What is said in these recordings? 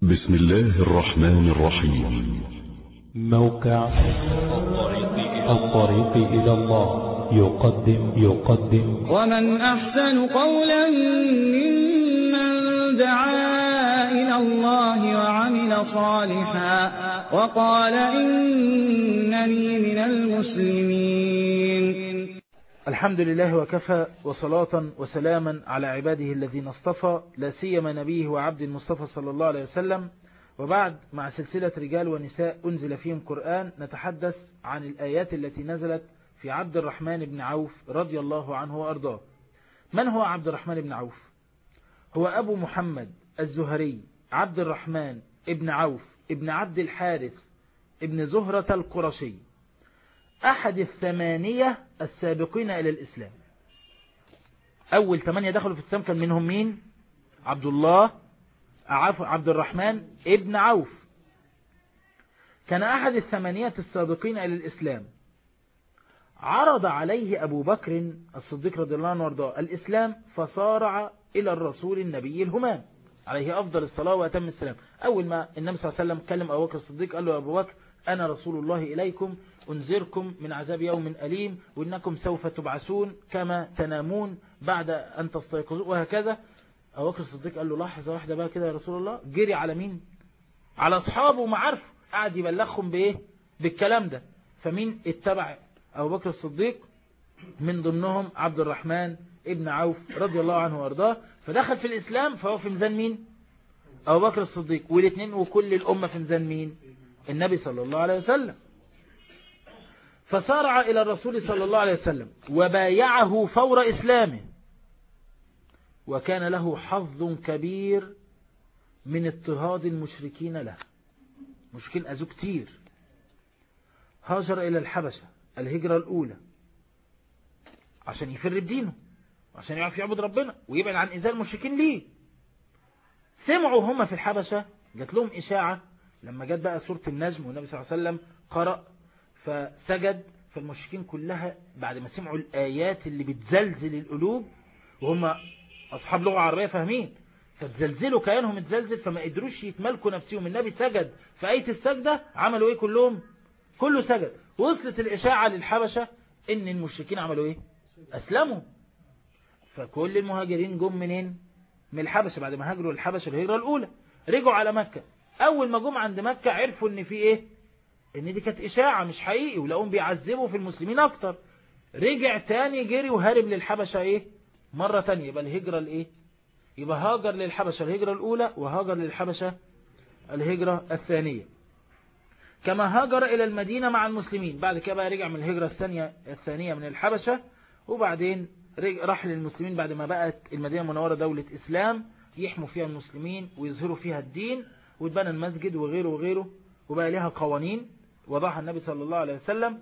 بسم الله الرحمن الرحيم موقع الطريق إلى الله يقدم يقدم ومن أحسن قولا ممن دعا إلى الله وعمل صالحا وقال إنني من المسلمين الحمد لله وكفى وصلاة وسلاما على عباده الذين اصطفى لا سيما نبيه وعبد المصطفى صلى الله عليه وسلم وبعد مع سلسلة رجال ونساء أنزل فيهم قرآن نتحدث عن الآيات التي نزلت في عبد الرحمن بن عوف رضي الله عنه وأرضاه من هو عبد الرحمن بن عوف هو أبو محمد الزهري عبد الرحمن ابن عوف ابن عبد الحارث ابن زهرة القرشي أحد الثمانية السابقين إلى الإسلام أول ثمانية دخلوا في الإسلام كان منهم مين عبد الله عبد الرحمن ابن عوف كان أحد الثمانية السابقين إلى الإسلام عرض عليه أبو بكر الصديق رضي الله عنه وارضاه الإسلام فصارع إلى الرسول النبي الهمام عليه أفضل الصلاة وأتم السلام أول ما النبي صلى الله عليه وسلم كلم أبو بكر الصديق قال له أبو بكر أنا رسول الله إليكم أنذركم من عذاب يوم أليم وإنكم سوف تبعثون كما تنامون بعد أن تستيقظوا وهكذا أبو بكر الصديق قال له لحظة واحدة بقى كده يا رسول الله جري على مين على أصحابه ومعارفه قاعد يبلغهم بإيه بالكلام ده فمين اتبع أبو بكر الصديق من ضمنهم عبد الرحمن ابن عوف رضي الله عنه وارضاه فدخل في الإسلام فهو في ميزان مين أبو بكر الصديق والاثنين وكل الأمة في ميزان مين النبي صلى الله عليه وسلم فسارع إلى الرسول صلى الله عليه وسلم وبايعه فور إسلامه وكان له حظ كبير من اضطهاد المشركين له مشركين أذوا كتير هاجر إلى الحبشة الهجرة الأولى عشان يفر بدينه عشان يعرف يعبد ربنا ويبعد عن إزال المشركين ليه سمعوا هم في الحبشة جات لهم إشاعة لما جت بقى سورة النجم والنبي صلى الله عليه وسلم قرأ فسجد فالمشركين كلها بعد ما سمعوا الآيات اللي بتزلزل القلوب وهم أصحاب لغة عربية فاهمين فتزلزلوا كيانهم اتزلزل فما قدروش يتملكوا نفسهم النبي سجد في آية السجدة عملوا ايه كلهم كله سجد وصلت الإشاعة للحبشة ان المشركين عملوا ايه أسلموا فكل المهاجرين جم منين من الحبشة بعد ما هاجروا الحبشة الهجرة الأولى رجعوا على مكة أول ما جم عند مكة عرفوا ان في ايه ان دي كانت اشاعة مش حقيقي ولقوهم بيعذبوا في المسلمين اكتر رجع تاني جري وهرب للحبشة ايه مرة تانية يبقى الهجرة الايه يبقى هاجر للحبشة الهجرة الاولى وهاجر للحبشة الهجرة الثانية كما هاجر الى المدينة مع المسلمين بعد كده بقى رجع من الهجرة الثانية الثانية من الحبشة وبعدين راح للمسلمين بعد ما بقت المدينة المنورة دولة اسلام يحموا فيها المسلمين ويظهروا فيها الدين واتبنى المسجد وغيره وغيره وبقى لها قوانين وضعها النبي صلى الله عليه وسلم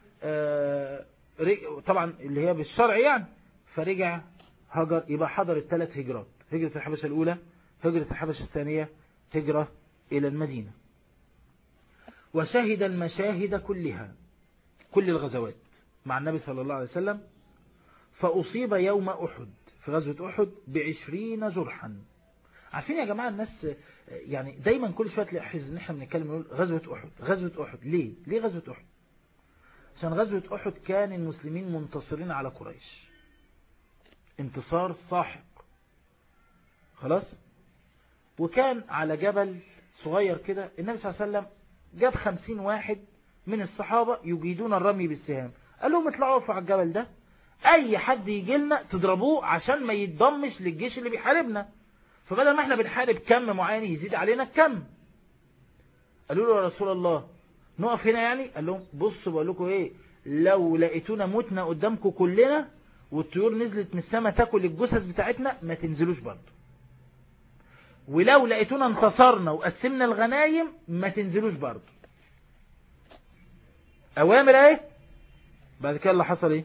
طبعا اللي هي بالشرع يعني فرجع هجر يبقى حضر الثلاث هجرات هجرة الحبشة الأولى هجرة الحبشة الثانية هجرة إلى المدينة وشهد المشاهد كلها كل الغزوات مع النبي صلى الله عليه وسلم فأصيب يوم أحد في غزوة أحد بعشرين جرحا عارفين يا جماعة الناس يعني دايما كل شوية تلاقي ان احنا بنتكلم نقول غزوة أحد غزوة أحد ليه ليه غزوة أحد عشان غزوة أحد كان المسلمين منتصرين على قريش انتصار ساحق خلاص وكان على جبل صغير كده النبي صلى الله عليه وسلم جاب خمسين واحد من الصحابة يجيدون الرمي بالسهام قال لهم اطلعوا على الجبل ده اي حد يجي لنا تضربوه عشان ما يتضمش للجيش اللي بيحاربنا فبدل ما احنا بنحارب كم معين يزيد علينا الكم قالوا له يا رسول الله نقف هنا يعني قال لهم بصوا بقول لكم ايه لو لقيتونا متنا قدامكم كلنا والطيور نزلت من السماء تاكل الجثث بتاعتنا ما تنزلوش برضه ولو لقيتونا انتصرنا وقسمنا الغنايم ما تنزلوش برضه اوامر ايه بعد كده اللي حصل ايه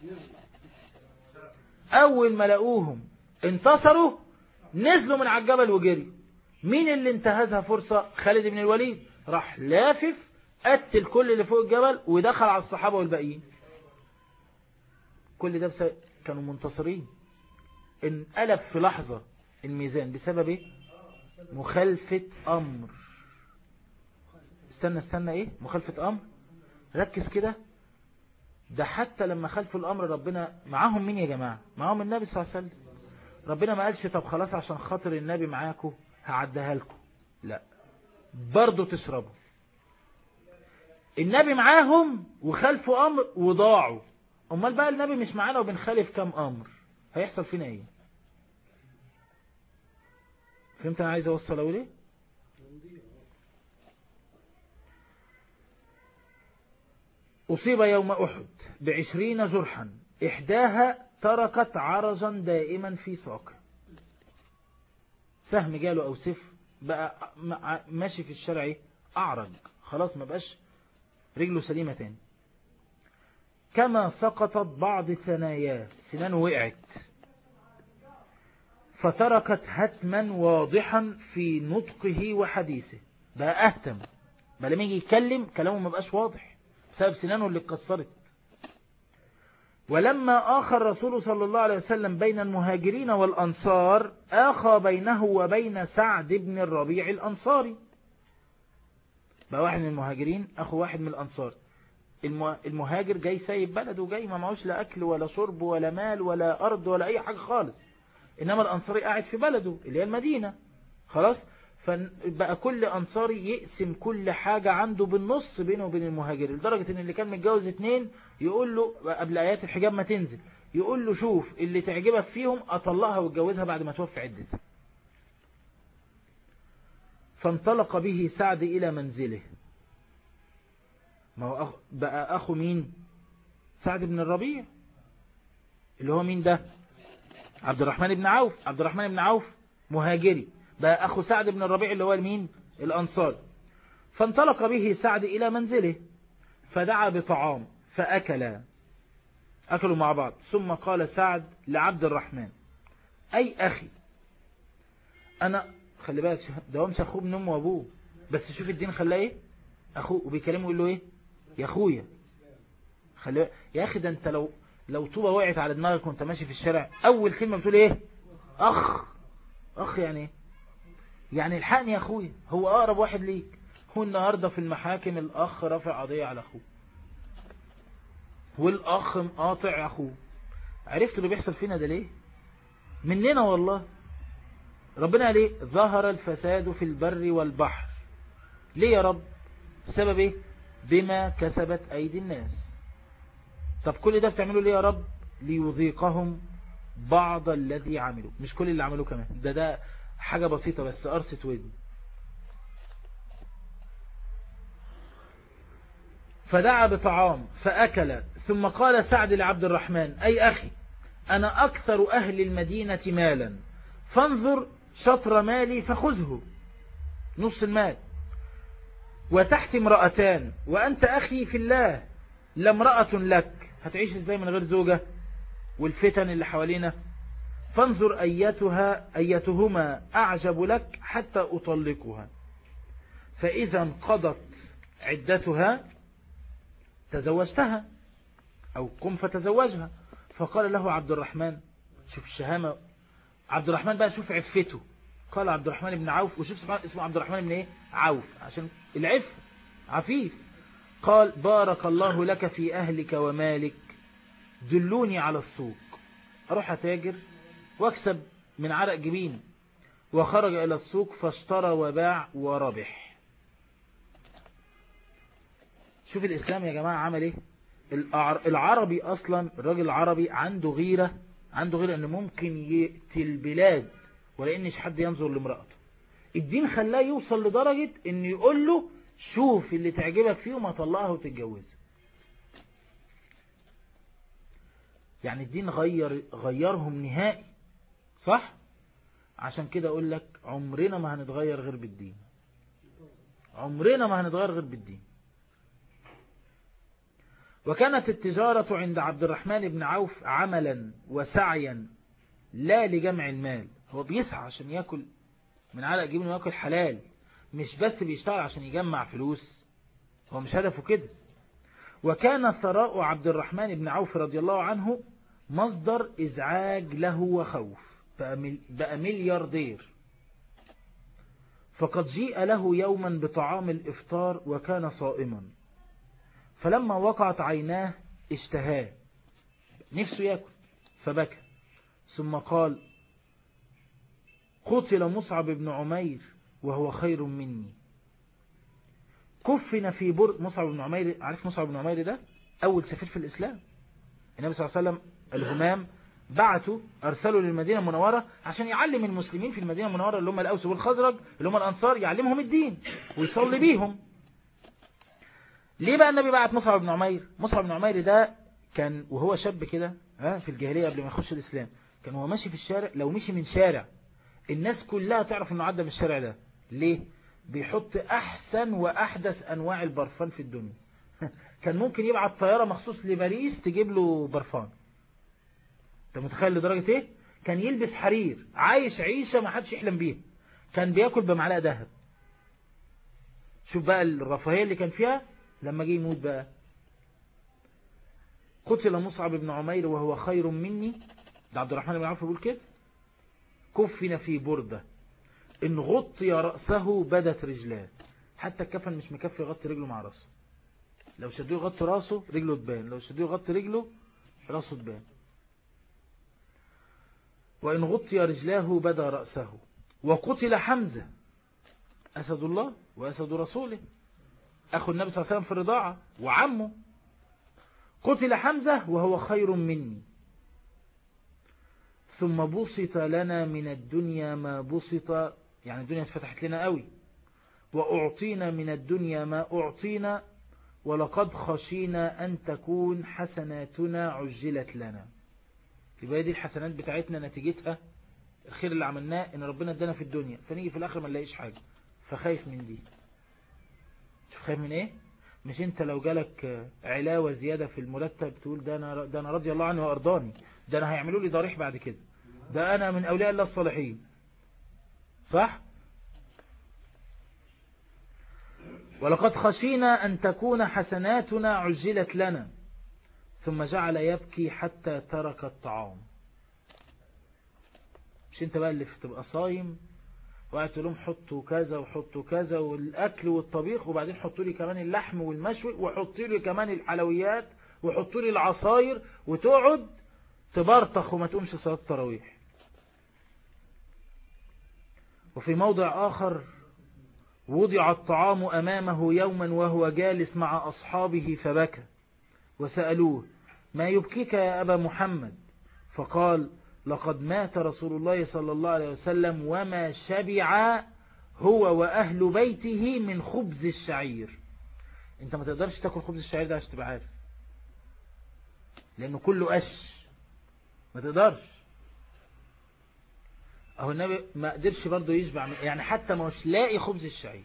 اول ما لقوهم انتصروا نزلوا من على الجبل وجري مين اللي انتهزها فرصة خالد بن الوليد راح لافف قتل كل اللي فوق الجبل ودخل على الصحابة والباقيين كل ده بس كانوا منتصرين انقلب في لحظة الميزان بسبب ايه مخالفة أمر استنى استنى ايه مخالفة أمر ركز كده ده حتى لما خلفوا الأمر ربنا معاهم مين يا جماعة معاهم النبي صلى الله عليه وسلم ربنا ما قالش طب خلاص عشان خاطر النبي معاكم هعديها لكم لا برضو تشربوا النبي معاهم وخلفوا أمر وضاعوا أمال بقى النبي مش معانا وبنخالف كم أمر هيحصل فينا ايه فهمت انا عايز اوصل اقول ايه أصيب يوم أحد بعشرين جرحا إحداها تركت عرجا دائما في ساقه سهم جاله أو سيف بقى ماشي في الشارع ايه أعرج خلاص ما بقاش رجله سليمة تاني كما سقطت بعض ثناياه سنانه وقعت فتركت هتما واضحا في نطقه وحديثه بقى أهتم بقى لما يجي يتكلم كلامه ما بقاش واضح بسبب سنانه اللي اتكسرت ولما آخى الرسول صلى الله عليه وسلم بين المهاجرين والأنصار آخى بينه وبين سعد بن الربيع الأنصاري بقى واحد من المهاجرين أخو واحد من الأنصار المهاجر جاي سايب بلده جاي ما معوش لا أكل ولا شرب ولا مال ولا أرض ولا أي حاجة خالص إنما الأنصاري قاعد في بلده اللي هي المدينة خلاص فبقى كل أنصاري يقسم كل حاجة عنده بالنص بينه وبين المهاجر لدرجة إن اللي كان متجوز اتنين يقول له قبل آيات الحجاب ما تنزل يقول له شوف اللي تعجبك فيهم أطلقها واتجوزها بعد ما توفي عدتها فانطلق به سعد إلى منزله ما هو أخ بقى أخو مين سعد بن الربيع اللي هو مين ده عبد الرحمن بن عوف عبد الرحمن بن عوف مهاجري بقى أخو سعد بن الربيع اللي هو مين الأنصار فانطلق به سعد إلى منزله فدعا بطعام فأكلا أكلوا مع بعض ثم قال سعد لعبد الرحمن أي أخي أنا خلي بالك ده هو مش أخوه من أمه وأبوه بس شوف الدين خلاه إيه أخوه وبيكلمه يقول له إيه يا أخويا خلي يا أخي ده أنت لو لو طوبة وقعت على دماغك وانت ماشي في الشارع أول كلمة بتقول إيه أخ أخ يعني إيه يعني الحقني يا أخويا هو أقرب واحد ليك هو النهاردة في المحاكم الأخ رافع قضية على أخوه والأخ مقاطع أخوه عرفت اللي بيحصل فينا ده ليه مننا والله ربنا قال ايه ظهر الفساد في البر والبحر ليه يا رب السبب ايه بما كسبت ايدي الناس طب كل ده بتعمله ليه يا رب ليذيقهم بعض الذي عملوا مش كل اللي عملوه كمان ده ده حاجة بسيطة بس قرصة ودن فدعا بطعام فأكل ثم قال سعد لعبد الرحمن أي أخي أنا أكثر أهل المدينة مالا فانظر شطر مالي فخذه نص المال وتحت امرأتان وأنت أخي في الله لامرأة لك هتعيش ازاي من غير زوجة والفتن اللي حوالينا فانظر أيتها أيتهما أعجب لك حتى أطلقها فإذا انقضت عدتها تزوجتها أو قم فتزوجها فقال له عبد الرحمن شوف الشهامة عبد الرحمن بقى شوف عفته قال عبد الرحمن بن عوف وشوف اسمه عبد الرحمن بن ايه عوف عشان العف عفيف قال بارك الله لك في أهلك ومالك دلوني على السوق أروح أتاجر واكسب من عرق جبين وخرج إلى السوق فاشترى وباع وربح شوف الإسلام يا جماعة عمل إيه العربي أصلا الراجل العربي عنده غيرة عنده غيرة أنه ممكن يقتل بلاد ولأنش حد ينظر لامرأته الدين خلاه يوصل لدرجة أنه يقول له شوف اللي تعجبك فيه ما طلعها وتتجوزها يعني الدين غير غيرهم نهائي صح عشان كده اقول لك عمرنا ما هنتغير غير بالدين عمرنا ما هنتغير غير بالدين وكانت التجارة عند عبد الرحمن بن عوف عملا وسعيا لا لجمع المال هو بيسعى عشان يأكل من علق جبنه ويأكل حلال مش بس بيشتغل عشان يجمع فلوس هو مش هدفه كده وكان ثراء عبد الرحمن بن عوف رضي الله عنه مصدر إزعاج له وخوف بقى ملياردير فقد جيء له يوما بطعام الإفطار وكان صائما فلما وقعت عيناه اشتهاه نفسه يأكل فبكى ثم قال قتل مصعب بن عمير وهو خير مني كفن في بر مصعب بن عمير عارف مصعب بن عمير ده أول سفير في الإسلام النبي صلى الله عليه وسلم الهمام بعثوا أرسلوا للمدينة المنورة عشان يعلم المسلمين في المدينة المنورة اللي هم الأوس والخزرج اللي هم الأنصار يعلمهم الدين ويصلي بيهم ليه بقى النبي بعت مصعب بن عمير مصعب بن عمير ده كان وهو شاب كده في الجاهلية قبل ما يخش الإسلام كان هو ماشي في الشارع لو مشي من شارع الناس كلها تعرف انه عدى من الشارع ده ليه بيحط احسن واحدث انواع البرفان في الدنيا كان ممكن يبعت طيارة مخصوص لباريس تجيب له برفان انت متخيل لدرجة ايه كان يلبس حرير عايش عيشة ما حدش يحلم بيها كان بياكل بمعلقة ذهب شوف بقى الرفاهية اللي كان فيها لما جه يموت بقى قتل مصعب بن عمير وهو خير مني ده عبد الرحمن بن عوف بيقول كده كفن في بردة إن غطي رأسه بدت رجلاه حتى الكفن مش مكفي يغطي رجله مع رأسه لو شدوه يغطي رأسه رجله تبان لو شدوه يغطي رجله رأسه تبان وإن غطي رجلاه بدا رأسه وقتل حمزة أسد الله وأسد رسوله أخو النبي صلى الله عليه وسلم في الرضاعة وعمه قتل حمزة وهو خير مني ثم بسط لنا من الدنيا ما بسط يعني الدنيا اتفتحت لنا قوي وأعطينا من الدنيا ما أعطينا ولقد خشينا أن تكون حسناتنا عجلت لنا يبقى دي الحسنات بتاعتنا نتيجتها الخير اللي عملناه ان ربنا ادانا في الدنيا فنيجي في الاخر ما نلاقيش حاجة فخايف من دي شوف خايف من ايه مش انت لو جالك علاوة زيادة في المرتب تقول ده انا, ده أنا رضي الله عنه وارضاني ده انا هيعملوا لي ضريح بعد كده ده انا من اولياء الله الصالحين صح ولقد خشينا ان تكون حسناتنا عجلت لنا ثم جعل يبكي حتى ترك الطعام مش انت بقى اللي تبقى صايم وقعدت تقول لهم حطوا كذا وحطوا كذا والاكل والطبيخ وبعدين حطوا لي كمان اللحم والمشوي وحطوا لي كمان الحلويات وحطوا لي العصاير وتقعد تبرطخ وما تقومش صلاة التراويح وفي موضع آخر وضع الطعام أمامه يوما وهو جالس مع أصحابه فبكى وسألوه ما يبكيك يا أبا محمد فقال لقد مات رسول الله صلى الله عليه وسلم وما شبع هو وأهل بيته من خبز الشعير انت ما تقدرش تاكل خبز الشعير ده عشان تبقى عارف لأنه كله قش ما تقدرش اهو النبي ما قدرش برضه يشبع يعني حتى ما مش لاقي خبز الشعير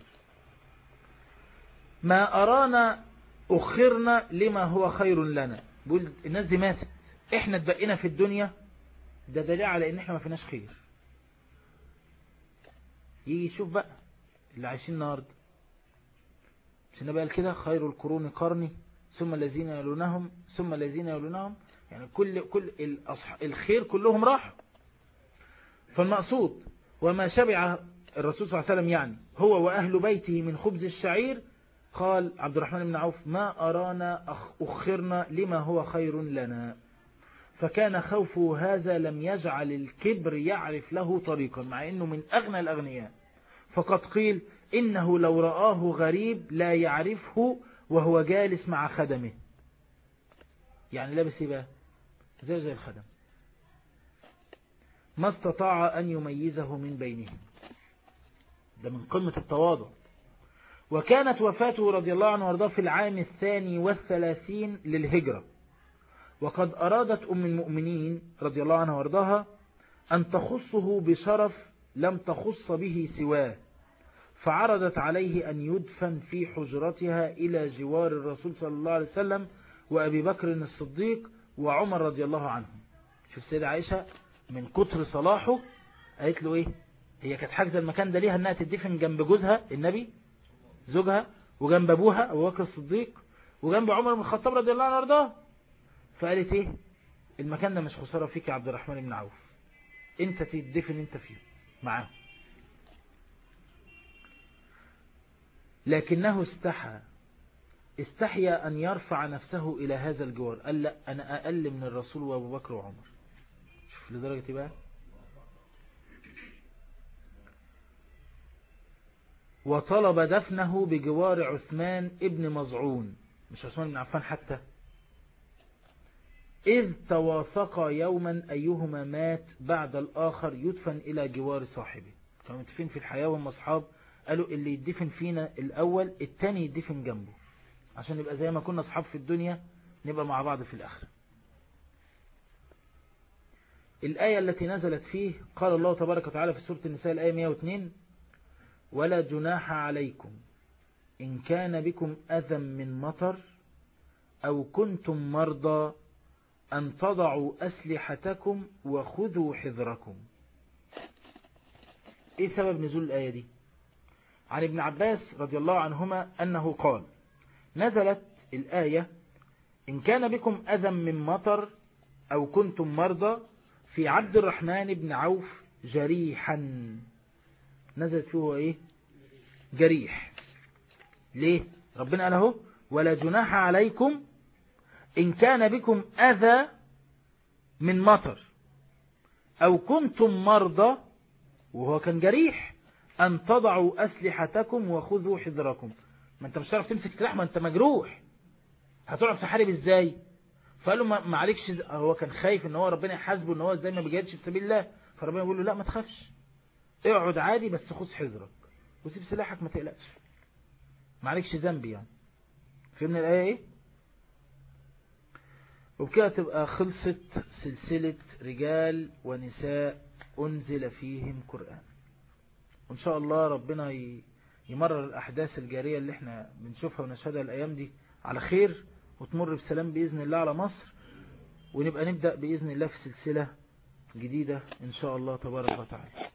ما أرانا أخرنا لما هو خير لنا بقول الناس دي ماتت احنا اتبقينا في الدنيا ده دليل على ان احنا ما فيناش خير يجي يشوف بقى اللي عايشين النهارده مش النبي قال كده خير القرون قرني ثم الذين يلونهم ثم الذين يلونهم يعني كل كل الخير كلهم راحوا فالمقصود وما شبع الرسول صلى الله عليه وسلم يعني هو وأهل بيته من خبز الشعير قال عبد الرحمن بن عوف ما أرانا أخرنا لما هو خير لنا فكان خوفه هذا لم يجعل الكبر يعرف له طريقا مع أنه من أغنى الأغنياء فقد قيل إنه لو رآه غريب لا يعرفه وهو جالس مع خدمه يعني لابس ايه بقى زي زي الخدم ما استطاع أن يميزه من بينهم ده من قمة التواضع وكانت وفاته رضي الله عنه وارضاه في العام الثاني والثلاثين للهجرة وقد أرادت أم المؤمنين رضي الله عنها وارضاها أن تخصه بشرف لم تخص به سواه فعرضت عليه أن يدفن في حجرتها إلى جوار الرسول صلى الله عليه وسلم وأبي بكر الصديق وعمر رضي الله عنهم شوف سيدة عائشة من كتر صلاحه قالت له ايه هي كانت حاجزة المكان ده ليها انها تدفن جنب جوزها النبي زوجها وجنب ابوها ابو بكر الصديق وجنب عمر بن الخطاب رضي الله عنه وارضاه فقالت ايه المكان ده مش خسارة فيك يا عبد الرحمن بن عوف انت تدفن انت فيه معاه لكنه استحى استحيا أن يرفع نفسه إلى هذا الجوار قال لا أنا أقل من الرسول وأبو بكر وعمر شوف لدرجة بقى وطلب دفنه بجوار عثمان ابن مزعون مش عثمان بن عفان حتى إذ توافقا يوما أيهما مات بعد الآخر يدفن إلى جوار صاحبه كانوا متفين في الحياة وهم أصحاب قالوا اللي يدفن فينا الأول التاني يدفن جنبه عشان نبقى زي ما كنا أصحاب في الدنيا نبقى مع بعض في الآخرة الآية التي نزلت فيه قال الله تبارك وتعالى في سورة النساء الآية 102 ولا جناح عليكم إن كان بكم أذى من مطر أو كنتم مرضى أن تضعوا أسلحتكم وخذوا حذركم إيه سبب نزول الآية دي عن ابن عباس رضي الله عنهما أنه قال نزلت الآية إن كان بكم أذى من مطر أو كنتم مرضى في عبد الرحمن بن عوف جريحا نزلت فيه إيه جريح ليه ربنا قال اهو ولا جناح عليكم إن كان بكم أذى من مطر أو كنتم مرضى وهو كان جريح أن تضعوا أسلحتكم وخذوا حذركم ما أنت مش هتعرف تمسك سلاح ما أنت مجروح هتعرف تحارب إزاي فقال له ما عليكش هو كان خايف ان هو ربنا يحاسبه ان هو ازاي ما بيجاهدش في سبيل الله فربنا يقول له لا ما تخافش اقعد عادي بس خذ حذرك وسيب سلاحك ما تقلقش ما عليكش ذنب يعني فهمنا الآية ايه وبكده تبقى خلصت سلسلة رجال ونساء أنزل فيهم قرآن وإن شاء الله ربنا يمرر الأحداث الجارية اللي احنا بنشوفها ونشهدها الأيام دي على خير وتمر بسلام بإذن الله على مصر ونبقى نبدأ بإذن الله في سلسلة جديدة إن شاء الله تبارك وتعالى